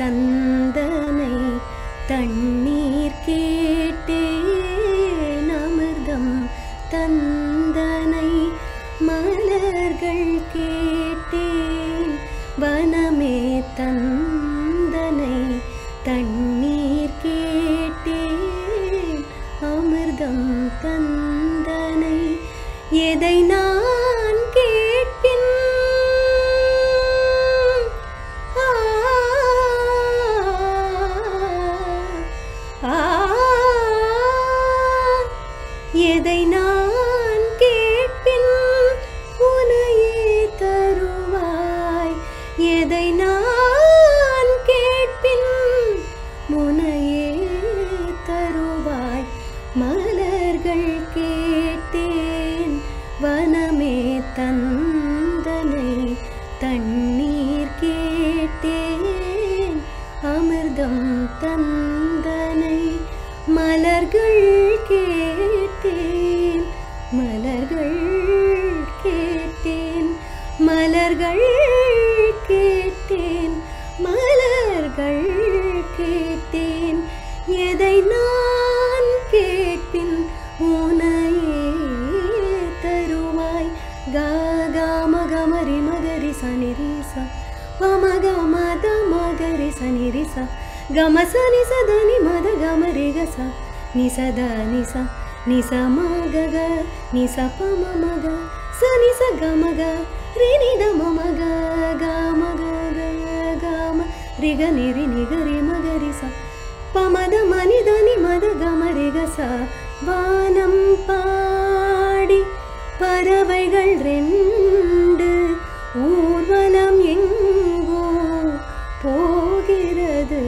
தந்தனை தண்ணீர் கேட்டேன் அமிர்தம் தந்தனை மலர்கள் கேட்டேன் வனமே தந்தனை தண்ணீர் கேட்டேன் அமிர்தம் தந்தனை எதை நான் கேட்பின் ஆ, ஆ, எதை நான் கேட்பின் உனையே தருவாய் எதை நான் கேட்பின் முனையே தருவாய் மலர்கள் கேட்டேன் வனமே தந்தனை தண்ணீர் கேட்டேன் அமிர்தம் தந்தனை மலர்கள் கேட்டேன் மலர்கள் கேட்டேன் மலர்கள் கேட்டேன் மலர்கள் கேட்டேன் எதை நான் கேட்பின் உனையே தருவாய் காம கமரி மகரி சனிரிச பமக மத மகரி சனிரிச கம சனி சதனி மத கமரி கச நிசத நிச நிச மக நிச பம மக சனி ச கமக ரினித மமக கமக கம ரிக நிரி நிகரி மகரி ச பமத மனிதனி மத கமரிகச வானம் பாடி பறவைகள் ரெண்டு ஊர்வலம் எங்கோ போகிறது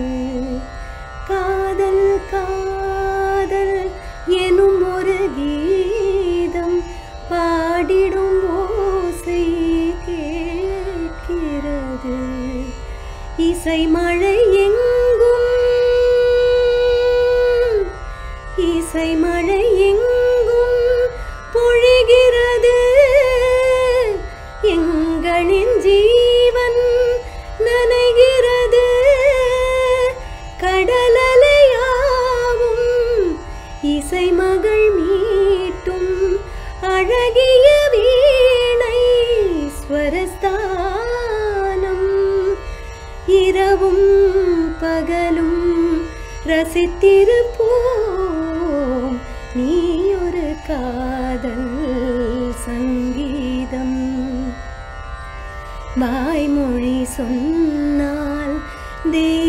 காதல் காதல் எனும் ஒரு கீதம் பாடிடும் ஓசை கேட்கிறது இசை மழை எங்கும் இசை மழை எங்கும் பொழிகிறது எங்களின் ஜீவன் நனைகிறது கடலலையாவும் இசை மகள் மீட்டும் அழகிய வீணை ஸ்வரஸ்தானம் இரவும் பகலும் ரசித்திருப்போம் நீ ஒரு காதல் சங்கீதம் வாய்மொழி சொன்னால் தெய்வ